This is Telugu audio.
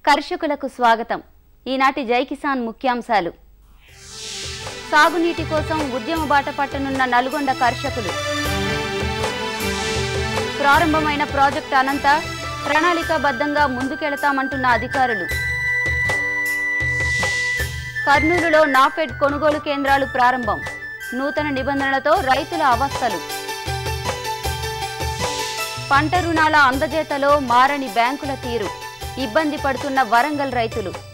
కర్షకులకు స్వాగతం ఈనాటి జై కిసాన్ ముఖ్యాంశాలు సాగునీటి కోసం ఉద్యమ బాట పట్టనున్న నల్గొండ కర్షకులు ప్రారంభమైన ప్రాజెక్టు అనంత ప్రణాళికాబద్ధంగా ముందుకెళతామంటున్న అధికారులు కర్నూలులో నాఫెడ్ కొనుగోలు కేంద్రాలు ప్రారంభం నూతన నిబంధనలతో రైతుల అవస్థలు పంట రుణాల అందజేతలో మారని బ్యాంకుల తీరు ఇబ్బంది పడుతున్న వరంగల్ రైతులు